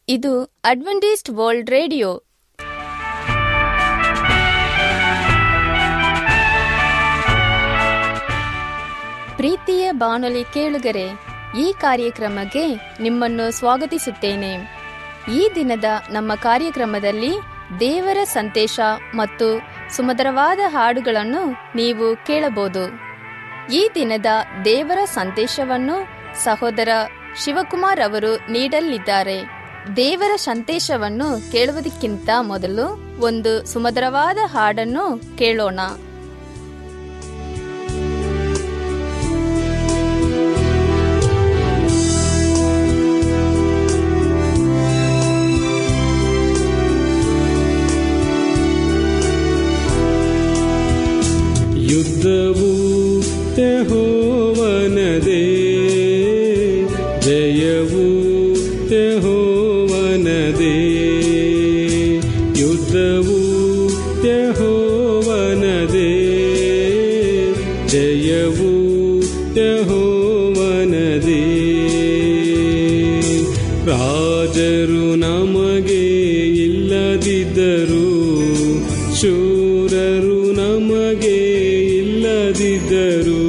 ಇದು Adventist world radio ಪ್ರೀತಿಯ ಬಾನುಲಿ ಕೇಳುಗರೆ ಈ ಕಾರ್ಯಕ್ರಮಕ್ಕೆ ನಿಮ್ಮನ್ನು ಸ್ವಾಗತಿಸುತ್ತೇನೆ ಈ ದಿನದ ನಮ್ಮ ಕಾರ್ಯಕ್ರಮದಲ್ಲಿ ದೇವರ ಸಂದೇಶ ಮತ್ತು ಸುಮಧುರವಾದ ಹಾಡುಗಳನ್ನು ನೀವು ಕೇಳಬಹುದು ಈ ದಿನದ ದೇವರ ಸಂದೇಶವನ್ನು ಸಹೋದರ ಶಿವಕುಮಾರ್ ಅವರು ನೀಡಲಿದ್ದಾರೆ ದೇವರ ಸಂದೇಶವನ್ನು ಕೇಳುವುದಕ್ಕಿಂತ ಮೊದಲು ಒಂದು ಸುಮಧುರವಾದ ಹಾಡನ್ನು ಕೇಳೋಣ ಯುದ್ಧವು ಯಹೋವನದೇ ಜಯವು ಯಹೋವನದೇ ಯುದ್ಧವು ಯಹೋವನದೇ ಜಯವು ಯಹೋವನದೇ ರಾಜರು ನಮಗೆ ಇಲ್ಲದಿದ್ದರು ಶೂರರು ನಮಗೆ ಇಲ್ಲದಿದ್ದರು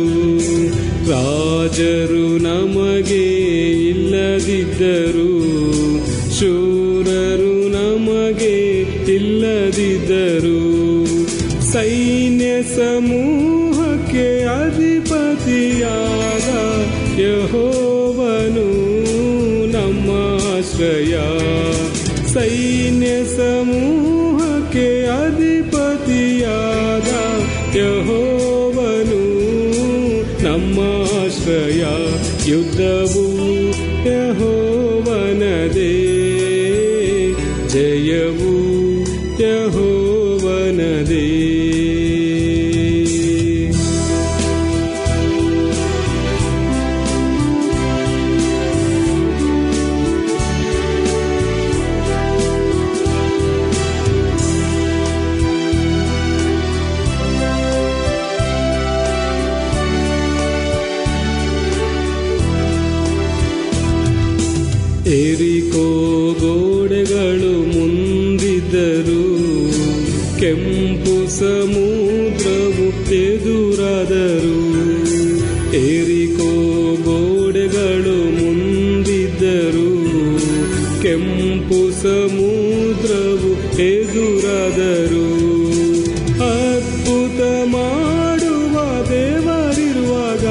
ರಾಜರು ನಮಗೆ ಇಲ್ಲದಿದ್ದರು ಶೂರರು ನಮಗೆ ಇಲ್ಲದಿದ್ದರು ಸೈನ್ಯ ಸಮೂಹಕ್ಕೆ ಅಧಿಪತಿಯಾದ ಯಹೋವನು ನಮ್ಮ ಆಶ್ರಯ ಸೈನ್ಯ ಸಮೂಹಕ್ಕೆ ಅಧಿಪತಿಯಾದ ಯಹೋವನು ನಮ್ಮ ಆಶ್ರಯ ಯುದ್ಧವು ಯಹೋವನದೇ ಜಯವು ಯಹೋವನದೇ ಏರಿಕೋ ಗೋಡೆಗಳು ಮುಂದಿದ್ದರು ಕೆಂಪು ಸಮುದ್ರವು ಎದುರಾದರು ಏರಿಕೋ ಗೋಡೆಗಳು ಮುಂದಿದ್ದರು ಕೆಂಪು ಸಮುದ್ರವು ಎದುರಾದರು ಅದ್ಭುತ ಮಾಡುವ ದೇವರಿರುವಾಗ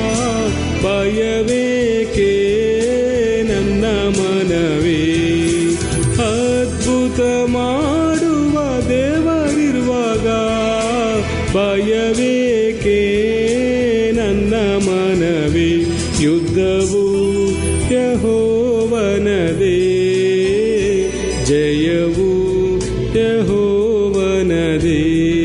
ಭಯವೇಕೆ ನನ್ನ ಮನವೇ ಅದ್ಭುತ ಮಾಡುವ ದೇವರಿರುವಾಗ ಭಯವೇಕೆ ನನ್ನ ಮನವೇ ಯುದ್ಧವು ಯಹೋವನದೇ ಜಯವು ಯಹೋವನದೇ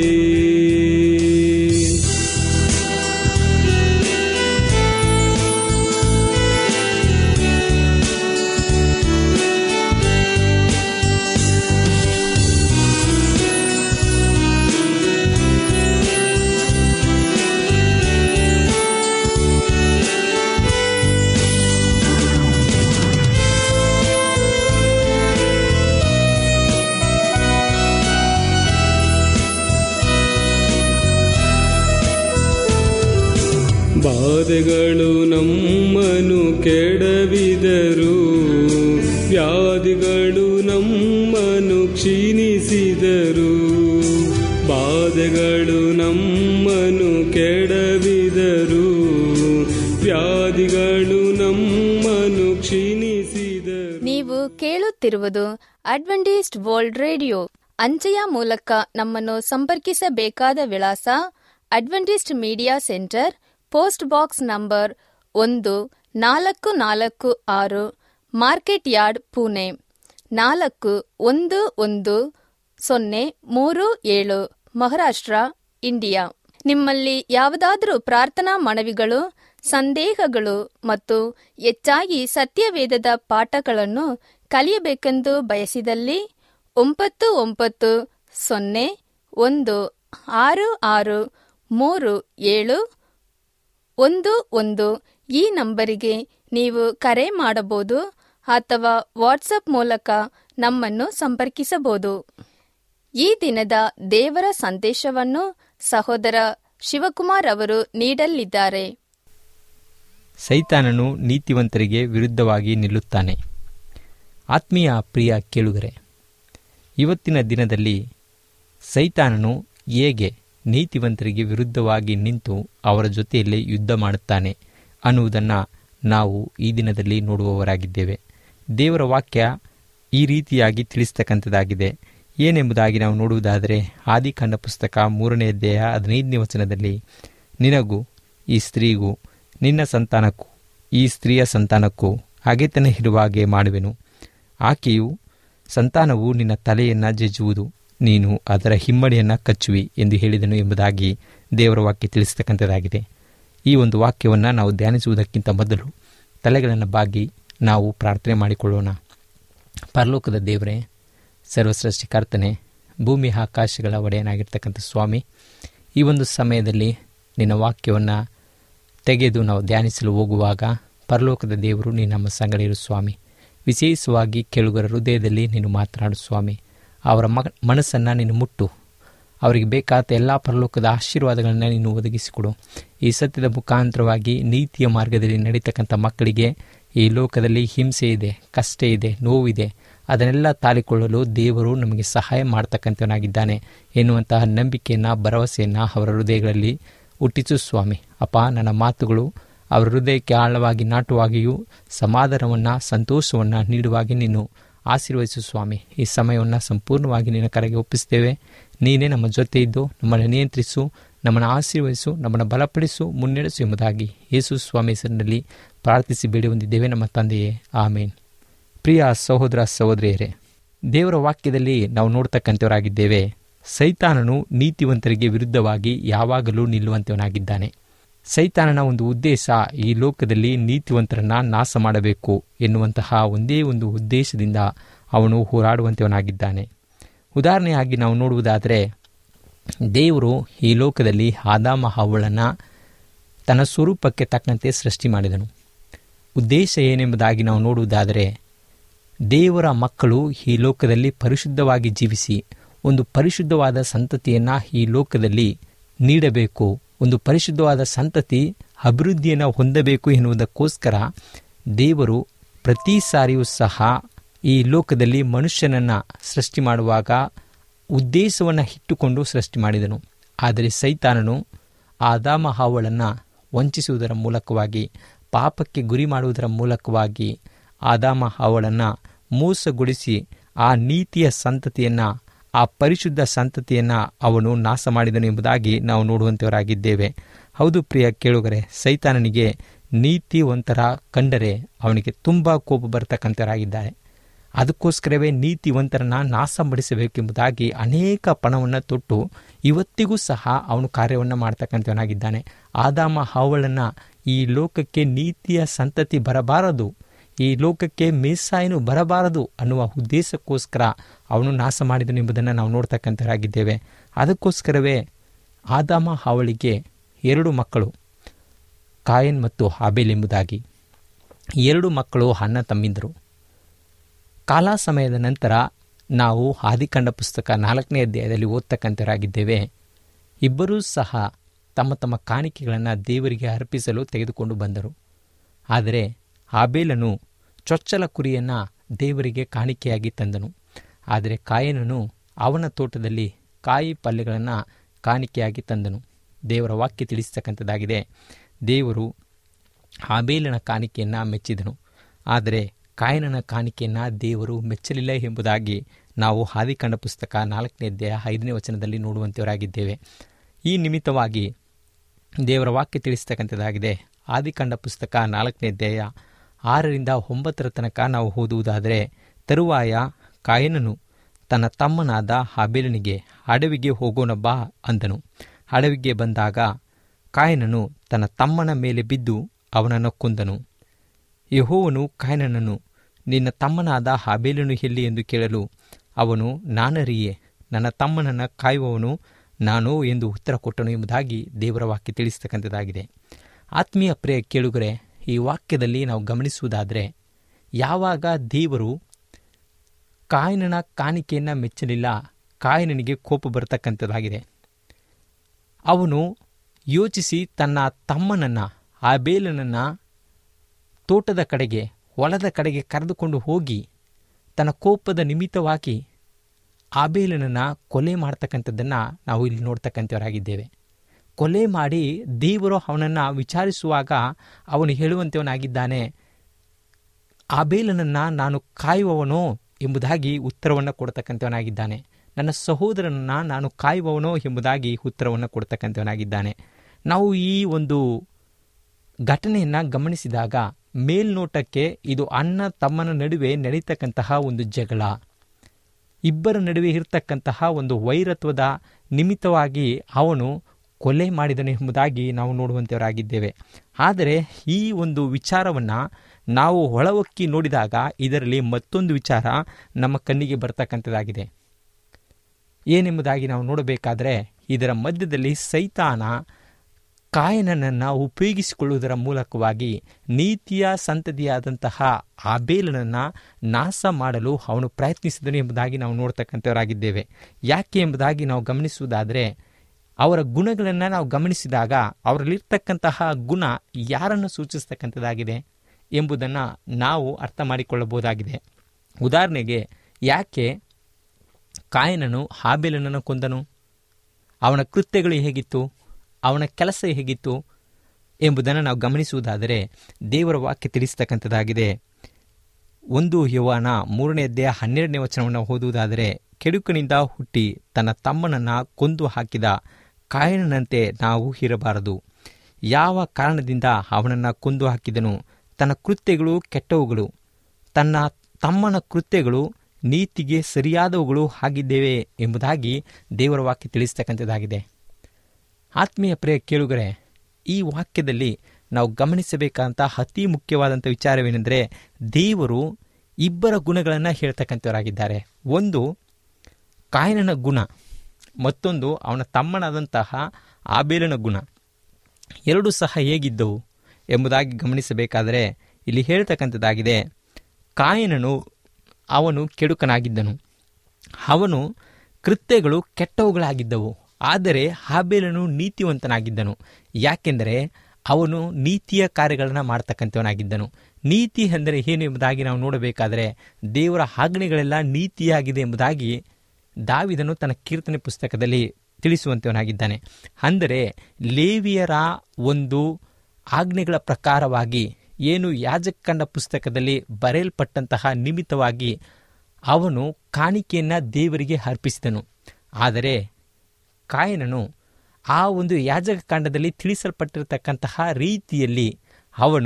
ಬಾಧೆಗಳು ನಮ್ಮನು ಕೆಡವಿದರು ವ್ಯಾಧಿಗಳು ನಮ್ಮನು ಕ್ಷೀಣಿಸಿದರು ಬಾಧೆಗಳು ನಮ್ಮನು ಕೆಡವಿದರು ವ್ಯಾಧಿಗಳು ನಮ್ಮನು ಕ್ಷೀಣಿಸಿದರು ನೀವು ಕೇಳುತ್ತಿರುವುದು ಅಡ್ವೆಂಟಿಸ್ಟ್ ವರ್ಲ್ಡ್ ರೇಡಿಯೋ ಅಂಚೆಯ ಮೂಲಕ ನಮ್ಮನ್ನು ಸಂಪರ್ಕಿಸಬೇಕಾದ ವಿಳಾಸ Adventist media centre post box number ಒಂದು ನಾಲ್ಕು ನಾಲ್ಕು ಆರು ಮಾರ್ಕೆಟ್ ಯಾರ್ಡ್ ಪುಣೆ ನಾಲ್ಕು ಒಂದು ಒಂದು ಸೊನ್ನೆ ಮೂರು ಏಳು ಮಹಾರಾಷ್ಟ್ರ ಇಂಡಿಯಾ ನಿಮ್ಮಲ್ಲಿ ಯಾವುದಾದರೂ ಪ್ರಾರ್ಥನಾ ಮನವಿಗಳು ಸಂದೇಹಗಳು ಮತ್ತು ಹೆಚ್ಚಾಗಿ ಸತ್ಯವೇದದ ಪಾಠಗಳನ್ನು ಕಲಿಯಬೇಕೆಂದು ಬಯಸಿದಲ್ಲಿ ಒಂಬತ್ತು ಒಂಬತ್ತು ಸೊನ್ನೆ ಒಂದು ಆರು ಆರು ಮೂರು ಏಳು ಒಂದು ಒಂದು ಈ ನಂಬರಿಗೆ ನೀವು ಕರೆ ಮಾಡಬಹುದು ಅಥವಾ ವಾಟ್ಸಪ್ ಮೂಲಕ ನಮ್ಮನ್ನು ಸಂಪರ್ಕಿಸಬಹುದು ಈ ದಿನದ ದೇವರ ಸಂದೇಶವನ್ನು ಸಹೋದರ ಶಿವಕುಮಾರ್ ಅವರು ನೀಡಲಿದ್ದಾರೆ ಸೈತಾನನು ನೀತಿವಂತರಿಗೆ ವಿರುದ್ಧವಾಗಿ ನಿಲ್ಲುತ್ತಾನೆ ಆತ್ಮೀಯ ಪ್ರಿಯ ಕೇಳುಗರೆ ಇವತ್ತಿನ ದಿನದಲ್ಲಿ ಸೈತಾನನು ಹೇಗೆ ನೀತಿವಂತರಿಗೆ ವಿರುದ್ಧವಾಗಿ ನಿಂತು ಅವರ ಜೊತೆಯಲ್ಲಿ ಯುದ್ಧ ಮಾಡುತ್ತಾನೆ ಅನ್ನುವುದನ್ನು ನಾವು ಈ ದಿನದಲ್ಲಿ ನೋಡುವವರಾಗಿದ್ದೇವೆ ದೇವರ ವಾಕ್ಯ ಈ ರೀತಿಯಾಗಿ ತಿಳಿಸ್ತಕ್ಕಂಥದ್ದಾಗಿದೆ ಏನೆಂಬುದಾಗಿ ನಾವು ನೋಡುವುದಾದರೆ ಆದಿಕಾಂಡ ಪುಸ್ತಕ ಮೂರನೇ ಅಧ್ಯಾಯ ಹದಿನೈದನೇ ವಚನದಲ್ಲಿ ನಿನಗೂ ಈ ಸ್ತ್ರೀಗೂ ನಿನ್ನ ಸಂತಾನಕ್ಕೂ ಈ ಸ್ತ್ರೀಯ ಸಂತಾನಕ್ಕೂ ಹಗೆತನ ಇರುವ ಹಾಗೆ ಮಾಡುವೆನು ಆಕೆಯು ಸಂತಾನವು ನಿನ್ನ ತಲೆಯನ್ನು ಜಜ್ಜುವುದು ನೀನು ಅದರ ಹಿಮ್ಮಡಿಯನ್ನು ಕಚ್ಚುವಿ ಎಂದು ಹೇಳಿದನು ಎಂಬುದಾಗಿ ದೇವರ ವಾಕ್ಯ ತಿಳಿಸ್ತಕ್ಕಂಥದ್ದಾಗಿದೆ ಈ ಒಂದು ವಾಕ್ಯವನ್ನು ನಾವು ಧ್ಯಾನಿಸುವುದಕ್ಕಿಂತ ಮೊದಲು ತಲೆಗಳನ್ನು ಬಾಗಿ ನಾವು ಪ್ರಾರ್ಥನೆ ಮಾಡಿಕೊಳ್ಳೋಣ ಪರಲೋಕದ ದೇವರೇ ಸರ್ವಸೃಷ್ಟಿಕರ್ತನೆ ಭೂಮಿ ಆಕಾಶಗಳ ಒಡೆಯನಾಗಿರ್ತಕ್ಕಂಥ ಸ್ವಾಮಿ ಈ ಒಂದು ಸಮಯದಲ್ಲಿ ನಿನ್ನ ವಾಕ್ಯವನ್ನು ತೆಗೆದು ನಾವು ಧ್ಯಾನಿಸಲು ಹೋಗುವಾಗ ಪರಲೋಕದ ದೇವರು ನೀನು ನಮ್ಮ ಸಂಗಡಿರು ಸ್ವಾಮಿ ವಿಶೇಷವಾಗಿ ಕೇಳುಗರ ಹೃದಯದಲ್ಲಿ ನೀನು ಮಾತನಾಡು ಸ್ವಾಮಿ ಅವರ ಮ ಮನಸ್ಸನ್ನು ನೀನು ಮುಟ್ಟು ಅವರಿಗೆ ಬೇಕಾದ ಎಲ್ಲ ಪರಲೋಕದ ಆಶೀರ್ವಾದಗಳನ್ನು ನೀನು ಒದಗಿಸಿಕೊಡು ಈ ಸತ್ಯದ ಮುಖಾಂತರವಾಗಿ ನೀತಿಯ ಮಾರ್ಗದಲ್ಲಿ ನಡೀತಕ್ಕಂಥ ಮಕ್ಕಳಿಗೆ ಈ ಲೋಕದಲ್ಲಿ ಹಿಂಸೆ ಇದೆ ಕಷ್ಟ ಇದೆ ನೋವಿದೆ ಅದನ್ನೆಲ್ಲ ತಾಳಿಕೊಳ್ಳಲು ದೇವರು ನಮಗೆ ಸಹಾಯ ಮಾಡ್ತಕ್ಕಂಥವನಾಗಿದ್ದಾನೆ ಎನ್ನುವಂತಹ ನಂಬಿಕೆಯನ್ನು ಭರವಸೆಯನ್ನು ಅವರ ಹೃದಯಗಳಲ್ಲಿ ಹುಟ್ಟಿಸು ಸ್ವಾಮಿ ಅಪ್ಪ ನನ್ನ ಮಾತುಗಳು ಅವರ ಹೃದಯಕ್ಕೆ ಆಳವಾಗಿ ನಾಟುವಾಗಿಯೂ ಸಮಾಧಾನವನ್ನು ಸಂತೋಷವನ್ನು ನೀಡುವಾಗಿ ನೀನು ಆಶೀರ್ವದಿಸು ಸ್ವಾಮಿ ಈ ಸಮಯವನ್ನು ಸಂಪೂರ್ಣವಾಗಿ ನಿನ್ನ ಕರೆಗೆ ಒಪ್ಪಿಸ್ತೇವೆ ನೀನೇ ನಮ್ಮ ಜೊತೆ ಇದ್ದು ನಮ್ಮನ್ನು ನಿಯಂತ್ರಿಸು ನಮ್ಮನ್ನು ಆಶೀರ್ವದಿಸು ನಮ್ಮನ್ನು ಬಲಪಡಿಸು ಮುನ್ನಡೆಸು ಎಂಬುದಾಗಿ ಯೇಸು ಸ್ವಾಮಿ ಹೆಸರಿನಲ್ಲಿ ಪ್ರಾರ್ಥಿಸಿ ಬೇಡಿ ಹೊಂದಿದ್ದೇವೆ ನಮ್ಮ ತಂದೆಯೇ ಆಮೇನ್ ಪ್ರಿಯ ಸಹೋದರ ಸಹೋದರಿಯರೇ ದೇವರ ವಾಕ್ಯದಲ್ಲಿ ನಾವು ನೋಡ್ತಕ್ಕಂಥವರಾಗಿದ್ದೇವೆ ಸೈತಾನನು ನೀತಿವಂತರಿಗೆ ವಿರುದ್ಧವಾಗಿ ಯಾವಾಗಲೂ ನಿಲ್ಲುವಂತವನಾಗಿದ್ದಾನೆ ಸೈತಾನನ ಒಂದು ಉದ್ದೇಶ ಈ ಲೋಕದಲ್ಲಿ ನೀತಿವಂತರನ್ನ ನಾಶ ಮಾಡಬೇಕು ಎನ್ನುವಂತಹ ಒಂದೇ ಒಂದು ಉದ್ದೇಶದಿಂದ ಅವನು ಹೋರಾಡುವಂತವನಾಗಿದ್ದಾನೆ ಉದಾಹರಣೆಯಾಗಿ ನಾವು ನೋಡುವುದಾದರೆ ದೇವರು ಈ ಲೋಕದಲ್ಲಿ ಆದಾಮ ಹಾವಳನ್ನು ತನ್ನ ಸ್ವರೂಪಕ್ಕೆ ತಕ್ಕಂತೆ ಸೃಷ್ಟಿ ಮಾಡಿದನು ಉದ್ದೇಶ ಏನೆಂಬುದಾಗಿ ನಾವು ನೋಡುವುದಾದರೆ ದೇವರ ಮಕ್ಕಳು ಈ ಲೋಕದಲ್ಲಿ ಪರಿಶುದ್ಧವಾಗಿ ಜೀವಿಸಿ ಒಂದು ಪರಿಶುದ್ಧವಾದ ಸಂತತಿಯನ್ನು ಈ ಲೋಕದಲ್ಲಿ ನೀಡಬೇಕು ಒಂದು ಪರಿಶುದ್ಧವಾದ ಸಂತತಿ ಅಭಿವೃದ್ಧಿಯನ್ನು ಹೊಂದಬೇಕು ಎನ್ನುವುದಕ್ಕೋಸ್ಕರ ದೇವರು ಪ್ರತಿ ಸಾರಿಯೂ ಸಹ ಈ ಲೋಕದಲ್ಲಿ ಮನುಷ್ಯನನ್ನು ಸೃಷ್ಟಿ ಮಾಡುವಾಗ ಉದ್ದೇಶವನ್ನು ಇಟ್ಟುಕೊಂಡು ಸೃಷ್ಟಿ ಮಾಡಿದನು ಆದರೆ ಸೈತಾನನು ಆದಾಮ ಹಾವಳನ್ನು ವಂಚಿಸುವುದರ ಮೂಲಕವಾಗಿ ಪಾಪಕ್ಕೆ ಗುರಿ ಮಾಡುವುದರ ಮೂಲಕವಾಗಿ ಆದಾಮ ಹಾವಳನ್ನು ಮೋಸಗೊಳಿಸಿ ಆ ನೀತಿಯ ಸಂತತಿಯನ್ನು ಆ ಪರಿಶುದ್ಧ ಸಂತತಿಯನ್ನು ಅವನು ನಾಶ ಮಾಡಿದನು ಎಂಬುದಾಗಿ ನಾವು ನೋಡುವಂಥವರಾಗಿದ್ದೇವೆ ಹೌದು ಪ್ರಿಯ ಕೇಳುಗರೆ ಸೈತಾನನಿಗೆ ನೀತಿವಂತರ ಕಂಡರೆ ಅವನಿಗೆ ತುಂಬ ಕೋಪ ಬರತಕ್ಕಂಥವರಾಗಿದ್ದಾರೆ ಅದಕ್ಕೋಸ್ಕರವೇ ನೀತಿವಂತರನ್ನ ನಾಶಪಡಿಸಬೇಕೆಂಬುದಾಗಿ ಅನೇಕ ಪಣವನ್ನು ತೊಟ್ಟು ಇವತ್ತಿಗೂ ಸಹ ಅವನು ಕಾರ್ಯವನ್ನು ಮಾಡ್ತಕ್ಕಂಥವನಾಗಿದ್ದಾನೆ ಆದಾಮ ಹಾವಳನ್ನು ಈ ಲೋಕಕ್ಕೆ ನೀತಿಯ ಸಂತತಿ ಬರಬಾರದು ಈ ಲೋಕಕ್ಕೆ ಮೇಸಾಯನು ಬರಬಾರದು ಅನ್ನುವ ಉದ್ದೇಶಕ್ಕೋಸ್ಕರ ಅವನು ನಾಶ ಮಾಡಿದನು ಎಂಬುದನ್ನು ನಾವು ನೋಡ್ತಕ್ಕಂಥವರಾಗಿದ್ದೇವೆ ಅದಕ್ಕೋಸ್ಕರವೇ ಆದಾಮ ಹಾವಳಿಗೆ ಎರಡು ಮಕ್ಕಳು ಕಾಯನ್ ಮತ್ತು ಹಾಬೇಲ್ ಎಂಬುದಾಗಿ ಎರಡು ಮಕ್ಕಳು ಅಣ್ಣ ತಮ್ಮಿಂದರು ಕಾಲ ಸಮಯದ ನಂತರ ನಾವು ಆದಿಕಂಡ ಪುಸ್ತಕ ನಾಲ್ಕನೇ ಅಧ್ಯಾಯದಲ್ಲಿ ಓದ್ತಕ್ಕಂಥವರಾಗಿದ್ದೇವೆ ಇಬ್ಬರೂ ಸಹ ತಮ್ಮ ತಮ್ಮ ಕಾಣಿಕೆಗಳನ್ನು ದೇವರಿಗೆ ಅರ್ಪಿಸಲು ತೆಗೆದುಕೊಂಡು ಬಂದರು ಆದರೆ ಆಬೇಲನು ಚೊಚ್ಚಲ ಕುರಿಯನ್ನು ದೇವರಿಗೆ ಕಾಣಿಕೆಯಾಗಿ ತಂದನು ಆದರೆ ಕಾಯನನು ಅವನ ತೋಟದಲ್ಲಿ ಕಾಯಿ ಪಲ್ಯಗಳನ್ನು ಕಾಣಿಕೆಯಾಗಿ ತಂದನು ದೇವರ ವಾಕ್ಯ ತಿಳಿಸ್ತಕ್ಕಂಥದ್ದಾಗಿದೆ ದೇವರು ಆಬೇಲನ ಕಾಣಿಕೆಯನ್ನು ಮೆಚ್ಚಿದನು ಆದರೆ ಕಾಯನನ ಕಾಣಿಕೆಯನ್ನು ದೇವರು ಮೆಚ್ಚಲಿಲ್ಲ ಎಂಬುದಾಗಿ ನಾವು ಆದಿಕಾಂಡ ಪುಸ್ತಕ ನಾಲ್ಕನೇ ಅಧ್ಯಾಯ ಐದನೇ ವಚನದಲ್ಲಿ ನೋಡುವಂಥವರಾಗಿದ್ದೇವೆ ಈ ನಿಮಿತ್ತವಾಗಿ ದೇವರ ವಾಕ್ಯ ತಿಳಿಸ್ತಕ್ಕಂಥದ್ದಾಗಿದೆ ಆದಿಕಾಂಡ ಪುಸ್ತಕ ನಾಲ್ಕನೇ ಅಧ್ಯಾಯ ಆರರಿಂದ ಒಂಬತ್ತರ ತನಕ ನಾವು ಓದುವುದಾದರೆ ತರುವಾಯ ಕಾಯನನು ತನ್ನ ತಮ್ಮನಾದ ಹಾಬೇಲನಿಗೆ ಅಡವಿಗೆ ಹೋಗೋಣ ಬಾ ಅಂದನು ಅಡವಿಗೆ ಬಂದಾಗ ಕಾಯನನು ತನ್ನ ತಮ್ಮನ ಮೇಲೆ ಬಿದ್ದು ಅವನನ್ನು ಕೊಂದನು ಯಹೋವನು ಕಾಯನನನ್ನು ನಿನ್ನ ತಮ್ಮನಾದ ಹಾಬೇಲನು ಎಲ್ಲಿ ಎಂದು ಕೇಳಲು ಅವನು ನಾನರಿಯೇ ನನ್ನ ತಮ್ಮನನ್ನು ಕಾಯುವವನು ನಾನು ಎಂದು ಉತ್ತರ ಕೊಟ್ಟನು ಎಂಬುದಾಗಿ ದೇವರ ವಾಕ್ಯ ತಿಳಿಸ್ತಕ್ಕಂಥದ್ದಾಗಿದೆ ಆತ್ಮೀಯ ಪ್ರಿಯ ಕೇಳುಗರೆ ಈ ವಾಕ್ಯದಲ್ಲಿ ನಾವು ಗಮನಿಸುವುದಾದರೆ ಯಾವಾಗ ದೇವರು ಕಾಯನನ ಕಾಣಿಕೆಯನ್ನು ಮೆಚ್ಚಲಿಲ್ಲ ಕಾಯನನಿಗೆ ಕೋಪ ಬರತಕ್ಕಂಥದ್ದಾಗಿದೆ ಅವನು ಯೋಚಿಸಿ ತನ್ನ ತಮ್ಮನನ್ನು ಆಬೇಲನನ್ನು ತೋಟದ ಕಡೆಗೆ ಹೊಲದ ಕಡೆಗೆ ಕರೆದುಕೊಂಡು ಹೋಗಿ ತನ್ನ ಕೋಪದ ನಿಮಿತ್ತವಾಗಿ ಆಬೇಲನನ್ನು ಕೊಲೆ ಮಾಡ್ತಕ್ಕಂಥದ್ದನ್ನು ನಾವು ಇಲ್ಲಿ ನೋಡ್ತಕ್ಕಂಥವರಾಗಿದ್ದೇವೆ ಕೊಲೆ ಮಾಡಿ ದೇವರು ಅವನನ್ನು ವಿಚಾರಿಸುವಾಗ ಅವನು ಹೇಳುವಂಥವನಾಗಿದ್ದಾನೆ ಆಬೇಲನನ್ನು ನಾನು ಕಾಯುವವನೋ ಎಂಬುದಾಗಿ ಉತ್ತರವನ್ನು ಕೊಡ್ತಕ್ಕಂಥವನಾಗಿದ್ದಾನೆ ನನ್ನ ಸಹೋದರನನ್ನು ನಾನು ಕಾಯುವವನೋ ಎಂಬುದಾಗಿ ಉತ್ತರವನ್ನು ಕೊಡ್ತಕ್ಕಂಥವನಾಗಿದ್ದಾನೆ ನಾವು ಈ ಒಂದು ಘಟನೆಯನ್ನು ಗಮನಿಸಿದಾಗ ಮೇಲ್ನೋಟಕ್ಕೆ ಇದು ಅಣ್ಣ ತಮ್ಮನ ನಡುವೆ ನಡೀತಕ್ಕಂತಹ ಒಂದು ಜಗಳ ಇಬ್ಬರ ನಡುವೆ ಇರತಕ್ಕಂತಹ ಒಂದು ವೈರತ್ವದ ನಿಮಿತ್ತವಾಗಿ ಅವನು ಕೊಲೆ ಮಾಡಿದನು ಎಂಬುದಾಗಿ ನಾವು ನೋಡುವಂಥವರಾಗಿದ್ದೇವೆ ಆದರೆ ಈ ಒಂದು ವಿಚಾರವನ್ನು ನಾವು ಒಳವಕ್ಕಿ ನೋಡಿದಾಗ ಇದರಲ್ಲಿ ಮತ್ತೊಂದು ವಿಚಾರ ನಮ್ಮ ಕಣ್ಣಿಗೆ ಬರ್ತಕ್ಕಂಥದ್ದಾಗಿದೆ ಏನೆಂಬುದಾಗಿ ನಾವು ನೋಡಬೇಕಾದರೆ ಇದರ ಮಧ್ಯದಲ್ಲಿ ಸೈತಾನ ಕಾಯನನನ್ನು ಉಪಯೋಗಿಸಿಕೊಳ್ಳುವುದರ ಮೂಲಕವಾಗಿ ನೀತಿಯ ಸಂತತಿಯಾದಂತಹ ಆಬೇಲನನ್ನು ನಾಶ ಮಾಡಲು ಅವನು ಪ್ರಯತ್ನಿಸಿದನು ಎಂಬುದಾಗಿ ನಾವು ನೋಡ್ತಕ್ಕಂಥವರಾಗಿದ್ದೇವೆ ಯಾಕೆ ಎಂಬುದಾಗಿ ನಾವು ಗಮನಿಸುವುದಾದರೆ ಅವರ ಗುಣಗಳನ್ನು ನಾವು ಗಮನಿಸಿದಾಗ ಅವರಲ್ಲಿರ್ತಕ್ಕಂತಹ ಗುಣ ಯಾರನ್ನು ಸೂಚಿಸ್ತಕ್ಕಂಥದ್ದಾಗಿದೆ ಎಂಬುದನ್ನು ನಾವು ಅರ್ಥ ಮಾಡಿಕೊಳ್ಳಬಹುದಾಗಿದೆ ಉದಾಹರಣೆಗೆ ಯಾಕೆ ಕಾಯನನು ಹಾಬೇಲನನ್ನು ಕೊಂದನು ಅವನ ಕೃತ್ಯಗಳು ಹೇಗಿತ್ತು ಅವನ ಕೆಲಸ ಹೇಗಿತ್ತು ಎಂಬುದನ್ನು ನಾವು ಗಮನಿಸುವುದಾದರೆ ದೇವರ ವಾಕ್ಯ ತಿಳಿಸ್ತಕ್ಕಂಥದ್ದಾಗಿದೆ ಒಂದು ಯುವನ ಮೂರನೇ ಅಧ್ಯಾಯ ಹನ್ನೆರಡನೇ ವಚನವನ್ನು ಓದುವುದಾದರೆ ಕೆಡುಕನಿಂದ ಹುಟ್ಟಿ ತನ್ನ ತಮ್ಮನನ್ನು ಕೊಂದು ಹಾಕಿದ ಕಾಯನಂತೆ ನಾವು ಇರಬಾರದು ಯಾವ ಕಾರಣದಿಂದ ಅವನನ್ನು ಕೊಂದು ಹಾಕಿದನು ತನ್ನ ಕೃತ್ಯಗಳು ಕೆಟ್ಟವುಗಳು ತನ್ನ ತಮ್ಮನ ಕೃತ್ಯಗಳು ನೀತಿಗೆ ಸರಿಯಾದವುಗಳು ಆಗಿದ್ದೇವೆ ಎಂಬುದಾಗಿ ದೇವರ ವಾಕ್ಯ ತಿಳಿಸ್ತಕ್ಕಂಥದ್ದಾಗಿದೆ ಆತ್ಮೀಯ ಪ್ರಿಯ ಕೇಳುಗರೆ ಈ ವಾಕ್ಯದಲ್ಲಿ ನಾವು ಗಮನಿಸಬೇಕಾದಂಥ ಅತಿ ಮುಖ್ಯವಾದಂಥ ವಿಚಾರವೇನೆಂದರೆ ದೇವರು ಇಬ್ಬರ ಗುಣಗಳನ್ನು ಹೇಳ್ತಕ್ಕಂಥವರಾಗಿದ್ದಾರೆ ಒಂದು ಕಾಯನನ ಗುಣ ಮತ್ತೊಂದು ಅವನ ತಮ್ಮನಾದಂತಹ ಆಬೇಲನ ಗುಣ ಎರಡೂ ಸಹ ಹೇಗಿದ್ದವು ಎಂಬುದಾಗಿ ಗಮನಿಸಬೇಕಾದರೆ ಇಲ್ಲಿ ಹೇಳ್ತಕ್ಕಂಥದ್ದಾಗಿದೆ ಕಾಯನನು ಅವನು ಕೆಡುಕನಾಗಿದ್ದನು ಅವನು ಕೃತ್ಯಗಳು ಕೆಟ್ಟವುಗಳಾಗಿದ್ದವು ಆದರೆ ಹಾಬೇಲನು ನೀತಿವಂತನಾಗಿದ್ದನು ಯಾಕೆಂದರೆ ಅವನು ನೀತಿಯ ಕಾರ್ಯಗಳನ್ನು ಮಾಡ್ತಕ್ಕಂಥವನಾಗಿದ್ದನು ನೀತಿ ಅಂದರೆ ಏನು ಎಂಬುದಾಗಿ ನಾವು ನೋಡಬೇಕಾದರೆ ದೇವರ ಆಜ್ಞೆಗಳೆಲ್ಲ ನೀತಿಯಾಗಿದೆ ಎಂಬುದಾಗಿ ದಾವಿದನು ತನ್ನ ಕೀರ್ತನೆ ಪುಸ್ತಕದಲ್ಲಿ ತಿಳಿಸುವಂತವನಾಗಿದ್ದಾನೆ ಅಂದರೆ ಲೇವಿಯರ ಒಂದು ಆಜ್ಞೆಗಳ ಪ್ರಕಾರವಾಗಿ ಏನು ಯಾಜಕಂಡ ಪುಸ್ತಕದಲ್ಲಿ ಬರೆಯಲ್ಪಟ್ಟಂತಹ ನಿಮಿತ್ತವಾಗಿ ಅವನು ಕಾಣಿಕೆಯನ್ನು ದೇವರಿಗೆ ಅರ್ಪಿಸಿದನು ಆದರೆ ಕಾಯನನು ಆ ಒಂದು ಯಾಜಕ ಕಾಂಡದಲ್ಲಿ ತಿಳಿಸಲ್ಪಟ್ಟಿರತಕ್ಕಂತಹ ರೀತಿಯಲ್ಲಿ ಅವನು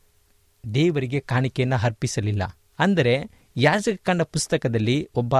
ದೇವರಿಗೆ ಕಾಣಿಕೆಯನ್ನು ಅರ್ಪಿಸಲಿಲ್ಲ ಅಂದರೆ ಯಾಜಕ ಕಾಂಡ ಪುಸ್ತಕದಲ್ಲಿ ಒಬ್ಬ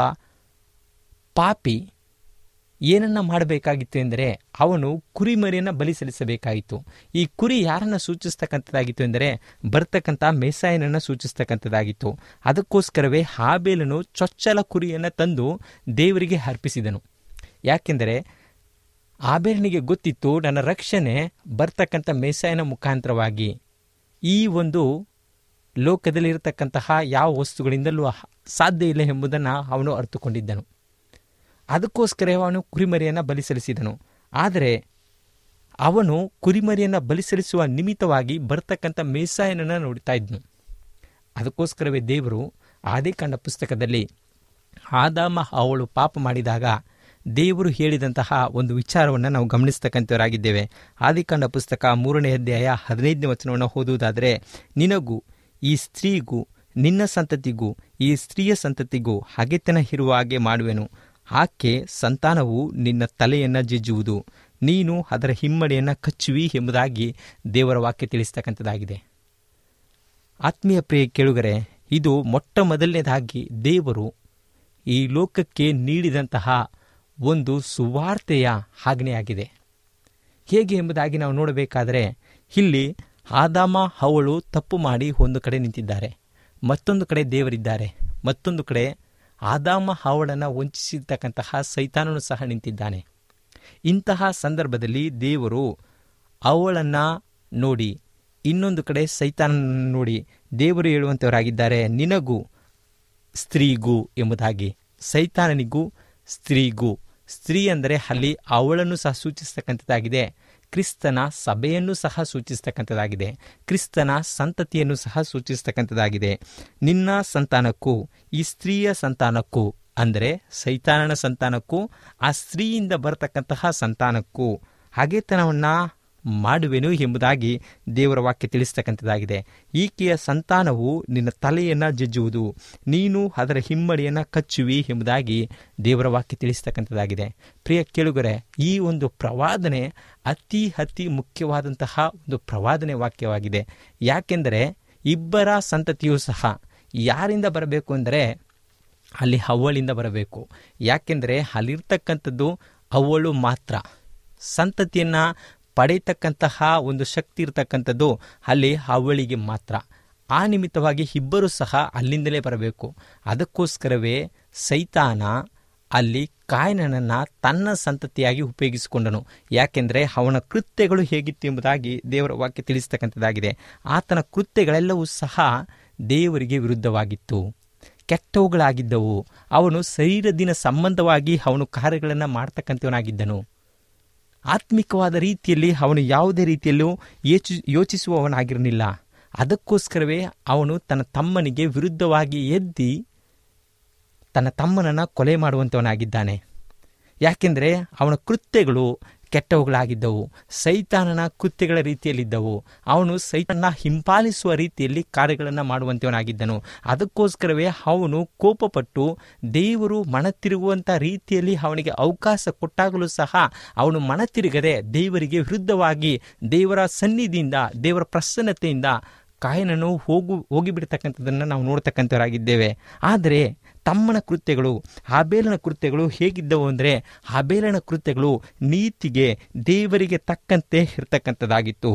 ಪಾಪಿ ಏನನ್ನ ಮಾಡಬೇಕಾಗಿತ್ತು ಎಂದರೆ ಅವನು ಕುರಿಮರಿಯನ್ನು ಬಲಿ ಸಲ್ಲಿಸಬೇಕಾಗಿತ್ತು ಈ ಕುರಿ ಯಾರನ್ನ ಸೂಚಿಸ್ತಕ್ಕಂಥದ್ದಾಗಿತ್ತು ಎಂದರೆ ಬರ್ತಕ್ಕಂಥ ಮೇಸಾಯನನ್ನು ಸೂಚಿಸ್ತಕ್ಕಂಥದ್ದಾಗಿತ್ತು ಅದಕ್ಕೋಸ್ಕರವೇ ಹಾಬೇಲನು ಚೊಚ್ಚಲ ಕುರಿಯನ್ನು ತಂದು ದೇವರಿಗೆ ಅರ್ಪಿಸಿದನು ಯಾಕೆಂದರೆ ಆಬೇಲನಿಗೆ ಗೊತ್ತಿತ್ತು ನನ್ನ ರಕ್ಷಣೆ ಬರ್ತಕ್ಕಂಥ ಮೇಸಾಯನ ಮುಖಾಂತರವಾಗಿ ಈ ಒಂದು ಲೋಕದಲ್ಲಿ ಇರತಕ್ಕಂತಹ ಯಾವ ವಸ್ತುಗಳಿಂದಲೂ ಸಾಧ್ಯ ಇಲ್ಲ ಎಂಬುದನ್ನು ಅವನು ಅರ್ಥಕೊಂಡಿದ್ದನು ಅದಕ್ಕೋಸ್ಕರ ಅವನು ಕುರಿಮರಿಯನ್ನು ಬಲಿ ಸಲ್ಲಿಸಿದನು ಆದರೆ ಅವನು ಕುರಿಮರಿಯನ್ನು ಬಲಿ ಸಲ್ಲಿಸುವ ನಿಮಿತ್ತವಾಗಿ ಬರ್ತಕ್ಕಂಥ ಮೇಸಾಯನನ್ನು ನೋಡ್ತಾ ಇದ್ನು ಅದಕ್ಕೋಸ್ಕರವೇ ದೇವರು ಆದಿಕಾಂಡ ಪುಸ್ತಕದಲ್ಲಿ ಆದಾಮ ಅವಳು ಪಾಪ ಮಾಡಿದಾಗ ದೇವರು ಹೇಳಿದಂತಹ ಒಂದು ವಿಚಾರವನ್ನು ನಾವು ಗಮನಿಸ್ತಕ್ಕಂಥವರಾಗಿದ್ದೇವೆ ಆದಿಕಾಂಡ ಪುಸ್ತಕ ಮೂರನೇ ಅಧ್ಯಾಯ ಹದಿನೈದನೇ ವಚನವನ್ನು ಓದುವುದಾದರೆ ನಿನಗೂ ಈ ಸ್ತ್ರೀಗೂ ನಿನ್ನ ಸಂತತಿಗೂ ಈ ಸ್ತ್ರೀಯ ಸಂತತಿಗೂ ಹಗೆತನ ಇರುವ ಹಾಗೆ ಮಾಡುವೆನು ಆಕೆ ಸಂತಾನವು ನಿನ್ನ ತಲೆಯನ್ನು ಜಜ್ಜುವುದು ನೀನು ಅದರ ಹಿಮ್ಮಡಿಯನ್ನು ಕಚ್ಚುವಿ ಎಂಬುದಾಗಿ ದೇವರ ವಾಕ್ಯ ತಿಳಿಸ್ತಕ್ಕಂಥದ್ದಾಗಿದೆ ಆತ್ಮೀಯ ಪ್ರಿಯ ಕೇಳುಗರೆ ಇದು ಮೊಟ್ಟ ಮೊದಲನೇದಾಗಿ ದೇವರು ಈ ಲೋಕಕ್ಕೆ ನೀಡಿದಂತಹ ಒಂದು ಸುವಾರ್ತೆಯ ಆಜ್ಞೆಯಾಗಿದೆ ಹೇಗೆ ಎಂಬುದಾಗಿ ನಾವು ನೋಡಬೇಕಾದರೆ ಇಲ್ಲಿ ಆದಾಮ ಅವಳು ತಪ್ಪು ಮಾಡಿ ಒಂದು ಕಡೆ ನಿಂತಿದ್ದಾರೆ ಮತ್ತೊಂದು ಕಡೆ ದೇವರಿದ್ದಾರೆ ಮತ್ತೊಂದು ಕಡೆ ಆದಾಮ ಅವಳನ್ನು ವಂಚಿಸಿರ್ತಕ್ಕಂತಹ ಸೈತಾನನು ಸಹ ನಿಂತಿದ್ದಾನೆ ಇಂತಹ ಸಂದರ್ಭದಲ್ಲಿ ದೇವರು ಅವಳನ್ನು ನೋಡಿ ಇನ್ನೊಂದು ಕಡೆ ಸೈತಾನ ನೋಡಿ ದೇವರು ಹೇಳುವಂಥವರಾಗಿದ್ದಾರೆ ನಿನಗೂ ಸ್ತ್ರೀಗೂ ಎಂಬುದಾಗಿ ಸೈತಾನನಿಗೂ ಸ್ತ್ರೀಗೂ ಸ್ತ್ರೀ ಅಂದರೆ ಅಲ್ಲಿ ಅವಳನ್ನು ಸಹ ಸೂಚಿಸ್ತಕ್ಕಂಥದ್ದಾಗಿದೆ ಕ್ರಿಸ್ತನ ಸಭೆಯನ್ನು ಸಹ ಸೂಚಿಸ್ತಕ್ಕಂಥದ್ದಾಗಿದೆ ಕ್ರಿಸ್ತನ ಸಂತತಿಯನ್ನು ಸಹ ಸೂಚಿಸ್ತಕ್ಕಂಥದ್ದಾಗಿದೆ ನಿನ್ನ ಸಂತಾನಕ್ಕೂ ಈ ಸ್ತ್ರೀಯ ಸಂತಾನಕ್ಕೂ ಅಂದರೆ ಸೈತಾನನ ಸಂತಾನಕ್ಕೂ ಆ ಸ್ತ್ರೀಯಿಂದ ಬರತಕ್ಕಂತಹ ಸಂತಾನಕ್ಕೂ ಹಾಗೆತನವನ್ನು ಮಾಡುವೆನು ಎಂಬುದಾಗಿ ದೇವರ ವಾಕ್ಯ ತಿಳಿಸ್ತಕ್ಕಂಥದ್ದಾಗಿದೆ ಈಕೆಯ ಸಂತಾನವು ನಿನ್ನ ತಲೆಯನ್ನು ಜಜ್ಜುವುದು ನೀನು ಅದರ ಹಿಮ್ಮಡಿಯನ್ನು ಕಚ್ಚುವಿ ಎಂಬುದಾಗಿ ದೇವರ ವಾಕ್ಯ ತಿಳಿಸ್ತಕ್ಕಂಥದ್ದಾಗಿದೆ ಪ್ರಿಯ ಕೇಳುಗರೆ ಈ ಒಂದು ಪ್ರವಾದನೆ ಅತಿ ಅತಿ ಮುಖ್ಯವಾದಂತಹ ಒಂದು ಪ್ರವಾದನೆ ವಾಕ್ಯವಾಗಿದೆ ಯಾಕೆಂದರೆ ಇಬ್ಬರ ಸಂತತಿಯೂ ಸಹ ಯಾರಿಂದ ಬರಬೇಕು ಅಂದರೆ ಅಲ್ಲಿ ಹವ್ವಳಿಂದ ಬರಬೇಕು ಯಾಕೆಂದರೆ ಅಲ್ಲಿರ್ತಕ್ಕಂಥದ್ದು ಅವಳು ಮಾತ್ರ ಸಂತತಿಯನ್ನು ಪಡೆಯತಕ್ಕಂತಹ ಒಂದು ಶಕ್ತಿ ಇರತಕ್ಕಂಥದ್ದು ಅಲ್ಲಿ ಅವಳಿಗೆ ಮಾತ್ರ ಆ ನಿಮಿತ್ತವಾಗಿ ಇಬ್ಬರು ಸಹ ಅಲ್ಲಿಂದಲೇ ಬರಬೇಕು ಅದಕ್ಕೋಸ್ಕರವೇ ಸೈತಾನ ಅಲ್ಲಿ ಕಾಯನನನ್ನು ತನ್ನ ಸಂತತಿಯಾಗಿ ಉಪಯೋಗಿಸಿಕೊಂಡನು ಯಾಕೆಂದರೆ ಅವನ ಕೃತ್ಯಗಳು ಹೇಗಿತ್ತು ಎಂಬುದಾಗಿ ದೇವರ ವಾಕ್ಯ ತಿಳಿಸ್ತಕ್ಕಂಥದ್ದಾಗಿದೆ ಆತನ ಕೃತ್ಯಗಳೆಲ್ಲವೂ ಸಹ ದೇವರಿಗೆ ವಿರುದ್ಧವಾಗಿತ್ತು ಕೆಟ್ಟವುಗಳಾಗಿದ್ದವು ಅವನು ಶರೀರದಿನ ಸಂಬಂಧವಾಗಿ ಅವನು ಕಾರ್ಯಗಳನ್ನು ಮಾಡ್ತಕ್ಕಂಥವನಾಗಿದ್ದನು ಆತ್ಮಿಕವಾದ ರೀತಿಯಲ್ಲಿ ಅವನು ಯಾವುದೇ ರೀತಿಯಲ್ಲೂ ಯೋಚಿ ಯೋಚಿಸುವವನಾಗಿರಲಿಲ್ಲ ಅದಕ್ಕೋಸ್ಕರವೇ ಅವನು ತನ್ನ ತಮ್ಮನಿಗೆ ವಿರುದ್ಧವಾಗಿ ಎದ್ದಿ ತನ್ನ ತಮ್ಮನನ್ನು ಕೊಲೆ ಮಾಡುವಂಥವನಾಗಿದ್ದಾನೆ ಯಾಕೆಂದರೆ ಅವನ ಕೃತ್ಯಗಳು ಕೆಟ್ಟವುಗಳಾಗಿದ್ದವು ಸೈತಾನನ ಕೃತ್ಯಗಳ ರೀತಿಯಲ್ಲಿದ್ದವು ಅವನು ಸೈತಾನ ಹಿಂಪಾಲಿಸುವ ರೀತಿಯಲ್ಲಿ ಕಾರ್ಯಗಳನ್ನು ಮಾಡುವಂಥವನಾಗಿದ್ದನು ಅದಕ್ಕೋಸ್ಕರವೇ ಅವನು ಕೋಪಪಟ್ಟು ದೇವರು ಮನತಿರುಗುವಂಥ ರೀತಿಯಲ್ಲಿ ಅವನಿಗೆ ಅವಕಾಶ ಕೊಟ್ಟಾಗಲೂ ಸಹ ಅವನು ಮನತಿರುಗದೆ ದೇವರಿಗೆ ವಿರುದ್ಧವಾಗಿ ದೇವರ ಸನ್ನಿಧಿಯಿಂದ ದೇವರ ಪ್ರಸನ್ನತೆಯಿಂದ ಕಾಯನನ್ನು ಹೋಗು ಹೋಗಿಬಿಡ್ತಕ್ಕಂಥದ್ದನ್ನು ನಾವು ನೋಡ್ತಕ್ಕಂಥವರಾಗಿದ್ದೇವೆ ಆದರೆ ತಮ್ಮನ ಕೃತ್ಯಗಳು ಹಾಬೇಲನ ಕೃತ್ಯಗಳು ಹೇಗಿದ್ದವು ಅಂದರೆ ಹಾಬೇಲನ ಕೃತ್ಯಗಳು ನೀತಿಗೆ ದೇವರಿಗೆ ತಕ್ಕಂತೆ ಇರತಕ್ಕಂಥದ್ದಾಗಿತ್ತು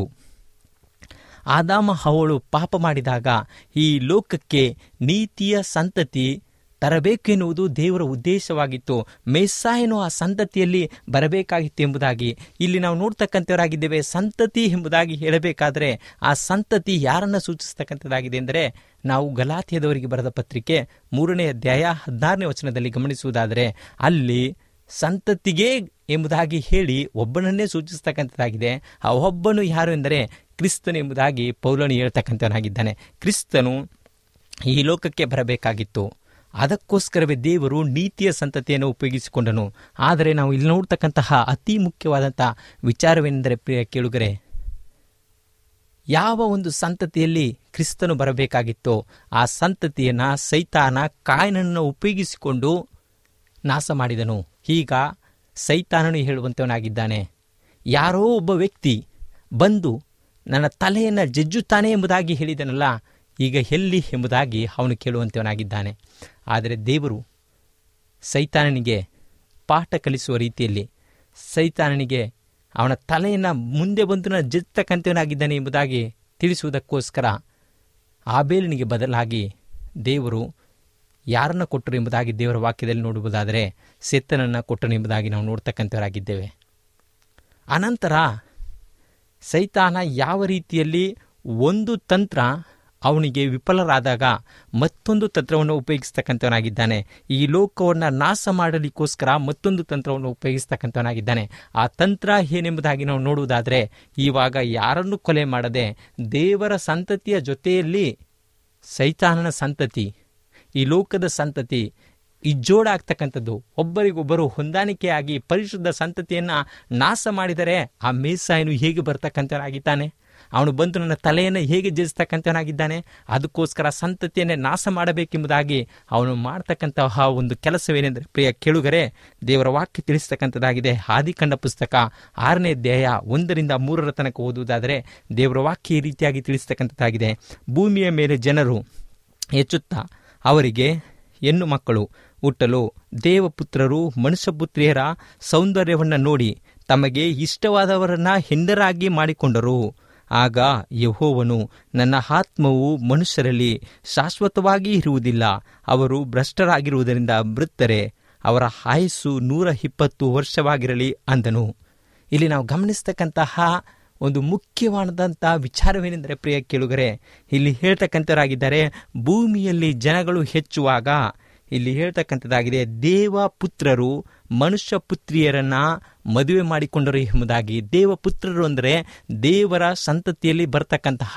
ಆದಾಮ ಅವಳು ಪಾಪ ಮಾಡಿದಾಗ ಈ ಲೋಕಕ್ಕೆ ನೀತಿಯ ಸಂತತಿ ತರಬೇಕೆನ್ನುವುದು ದೇವರ ಉದ್ದೇಶವಾಗಿತ್ತು ಮೆಸ್ಸಾಯನು ಆ ಸಂತತಿಯಲ್ಲಿ ಬರಬೇಕಾಗಿತ್ತು ಎಂಬುದಾಗಿ ಇಲ್ಲಿ ನಾವು ನೋಡ್ತಕ್ಕಂಥವರಾಗಿದ್ದೇವೆ ಸಂತತಿ ಎಂಬುದಾಗಿ ಹೇಳಬೇಕಾದ್ರೆ ಆ ಸಂತತಿ ಯಾರನ್ನು ಸೂಚಿಸ್ತಕ್ಕಂಥದ್ದಾಗಿದೆ ಎಂದರೆ ನಾವು ಗಲಾತಿಯದವರಿಗೆ ಬರೆದ ಪತ್ರಿಕೆ ಮೂರನೇ ಅಧ್ಯಾಯ ಹದಿನಾರನೇ ವಚನದಲ್ಲಿ ಗಮನಿಸುವುದಾದರೆ ಅಲ್ಲಿ ಸಂತತಿಗೆ ಎಂಬುದಾಗಿ ಹೇಳಿ ಒಬ್ಬನನ್ನೇ ಸೂಚಿಸ್ತಕ್ಕಂಥದ್ದಾಗಿದೆ ಆ ಒಬ್ಬನು ಯಾರು ಎಂದರೆ ಕ್ರಿಸ್ತನು ಎಂಬುದಾಗಿ ಪೌಲನು ಹೇಳ್ತಕ್ಕಂಥವನಾಗಿದ್ದಾನೆ ಕ್ರಿಸ್ತನು ಈ ಲೋಕಕ್ಕೆ ಬರಬೇಕಾಗಿತ್ತು ಅದಕ್ಕೋಸ್ಕರವೇ ದೇವರು ನೀತಿಯ ಸಂತತಿಯನ್ನು ಉಪಯೋಗಿಸಿಕೊಂಡನು ಆದರೆ ನಾವು ಇಲ್ಲಿ ನೋಡ್ತಕ್ಕಂತಹ ಅತಿ ಮುಖ್ಯವಾದಂಥ ವಿಚಾರವೆಂದರೆ ಪ್ರಿಯ ಕೇಳುಗರೆ ಯಾವ ಒಂದು ಸಂತತಿಯಲ್ಲಿ ಕ್ರಿಸ್ತನು ಬರಬೇಕಾಗಿತ್ತೋ ಆ ಸಂತತಿಯನ್ನು ಸೈತಾನ ಕಾಯನನ್ನು ಉಪಯೋಗಿಸಿಕೊಂಡು ನಾಶ ಮಾಡಿದನು ಈಗ ಸೈತಾನನು ಹೇಳುವಂಥವನಾಗಿದ್ದಾನೆ ಯಾರೋ ಒಬ್ಬ ವ್ಯಕ್ತಿ ಬಂದು ನನ್ನ ತಲೆಯನ್ನು ಜಜ್ಜುತ್ತಾನೆ ಎಂಬುದಾಗಿ ಹೇಳಿದನಲ್ಲ ಈಗ ಎಲ್ಲಿ ಎಂಬುದಾಗಿ ಅವನು ಕೇಳುವಂಥವನಾಗಿದ್ದಾನೆ ಆದರೆ ದೇವರು ಸೈತಾನನಿಗೆ ಪಾಠ ಕಲಿಸುವ ರೀತಿಯಲ್ಲಿ ಸೈತಾನನಿಗೆ ಅವನ ತಲೆಯನ್ನು ಮುಂದೆ ಬಂದು ಜಜ್ತಕ್ಕಂಥವನಾಗಿದ್ದಾನೆ ಎಂಬುದಾಗಿ ತಿಳಿಸುವುದಕ್ಕೋಸ್ಕರ ಆಬೇಲನಿಗೆ ಬದಲಾಗಿ ದೇವರು ಯಾರನ್ನು ಕೊಟ್ಟರು ಎಂಬುದಾಗಿ ದೇವರ ವಾಕ್ಯದಲ್ಲಿ ನೋಡುವುದಾದರೆ ಸೆತ್ತನನ್ನು ಕೊಟ್ಟನು ಎಂಬುದಾಗಿ ನಾವು ನೋಡ್ತಕ್ಕಂಥವರಾಗಿದ್ದೇವೆ ಅನಂತರ ಸೈತಾನ ಯಾವ ರೀತಿಯಲ್ಲಿ ಒಂದು ತಂತ್ರ ಅವನಿಗೆ ವಿಫಲರಾದಾಗ ಮತ್ತೊಂದು ತಂತ್ರವನ್ನು ಉಪಯೋಗಿಸ್ತಕ್ಕಂಥವನಾಗಿದ್ದಾನೆ ಈ ಲೋಕವನ್ನು ನಾಶ ಮಾಡಲಿಕ್ಕೋಸ್ಕರ ಮತ್ತೊಂದು ತಂತ್ರವನ್ನು ಉಪಯೋಗಿಸ್ತಕ್ಕಂಥವನಾಗಿದ್ದಾನೆ ಆ ತಂತ್ರ ಏನೆಂಬುದಾಗಿ ನಾವು ನೋಡುವುದಾದರೆ ಇವಾಗ ಯಾರನ್ನು ಕೊಲೆ ಮಾಡದೆ ದೇವರ ಸಂತತಿಯ ಜೊತೆಯಲ್ಲಿ ಸೈತಾನನ ಸಂತತಿ ಈ ಲೋಕದ ಸಂತತಿ ಇಜ್ಜೋಡಾಗ್ತಕ್ಕಂಥದ್ದು ಒಬ್ಬರಿಗೊಬ್ಬರು ಹೊಂದಾಣಿಕೆಯಾಗಿ ಪರಿಶುದ್ಧ ಸಂತತಿಯನ್ನು ನಾಶ ಮಾಡಿದರೆ ಆ ಮೇಸಾಯನು ಹೇಗೆ ಬರ್ತಕ್ಕಂಥವನಾಗಿದ್ದಾನೆ ಅವನು ಬಂದು ನನ್ನ ತಲೆಯನ್ನು ಹೇಗೆ ಜಯಿಸ್ತಕ್ಕಂಥವನಾಗಿದ್ದಾನೆ ಅದಕ್ಕೋಸ್ಕರ ಸಂತತಿಯನ್ನೇ ನಾಶ ಮಾಡಬೇಕೆಂಬುದಾಗಿ ಅವನು ಮಾಡ್ತಕ್ಕಂತಹ ಒಂದು ಕೆಲಸವೇನೆಂದರೆ ಪ್ರಿಯ ಕೇಳುಗರೆ ದೇವರ ವಾಕ್ಯ ತಿಳಿಸ್ತಕ್ಕಂಥದ್ದಾಗಿದೆ ಆದಿಕಂಡ ಪುಸ್ತಕ ಆರನೇ ಅಧ್ಯಾಯ ಒಂದರಿಂದ ಮೂರರ ತನಕ ಓದುವುದಾದರೆ ದೇವರ ವಾಕ್ಯ ಈ ರೀತಿಯಾಗಿ ತಿಳಿಸ್ತಕ್ಕಂಥದ್ದಾಗಿದೆ ಭೂಮಿಯ ಮೇಲೆ ಜನರು ಹೆಚ್ಚುತ್ತಾ ಅವರಿಗೆ ಹೆಣ್ಣು ಮಕ್ಕಳು ಹುಟ್ಟಲು ದೇವಪುತ್ರರು ಮನುಷ್ಯಪುತ್ರಿಯರ ಸೌಂದರ್ಯವನ್ನು ನೋಡಿ ತಮಗೆ ಇಷ್ಟವಾದವರನ್ನ ಹೆಂಡರಾಗಿ ಮಾಡಿಕೊಂಡರು ಆಗ ಯಹೋವನು ನನ್ನ ಆತ್ಮವು ಮನುಷ್ಯರಲ್ಲಿ ಶಾಶ್ವತವಾಗಿ ಇರುವುದಿಲ್ಲ ಅವರು ಭ್ರಷ್ಟರಾಗಿರುವುದರಿಂದ ಮೃತ್ತರೆ ಅವರ ಆಯಸ್ಸು ನೂರ ಇಪ್ಪತ್ತು ವರ್ಷವಾಗಿರಲಿ ಅಂದನು ಇಲ್ಲಿ ನಾವು ಗಮನಿಸ್ತಕ್ಕಂತಹ ಒಂದು ಮುಖ್ಯವಾದಂಥ ವಿಚಾರವೇನೆಂದರೆ ಪ್ರಿಯ ಕೇಳುಗರೆ ಇಲ್ಲಿ ಹೇಳ್ತಕ್ಕಂಥವರಾಗಿದ್ದಾರೆ ಭೂಮಿಯಲ್ಲಿ ಜನಗಳು ಹೆಚ್ಚುವಾಗ ಇಲ್ಲಿ ಹೇಳ್ತಕ್ಕಂಥದ್ದಾಗಿದೆ ದೇವ ಪುತ್ರರು ಮನುಷ್ಯ ಪುತ್ರಿಯರನ್ನ ಮದುವೆ ಮಾಡಿಕೊಂಡರು ಎಂಬುದಾಗಿ ದೇವ ಪುತ್ರರು ಅಂದರೆ ದೇವರ ಸಂತತಿಯಲ್ಲಿ ಬರ್ತಕ್ಕಂತಹ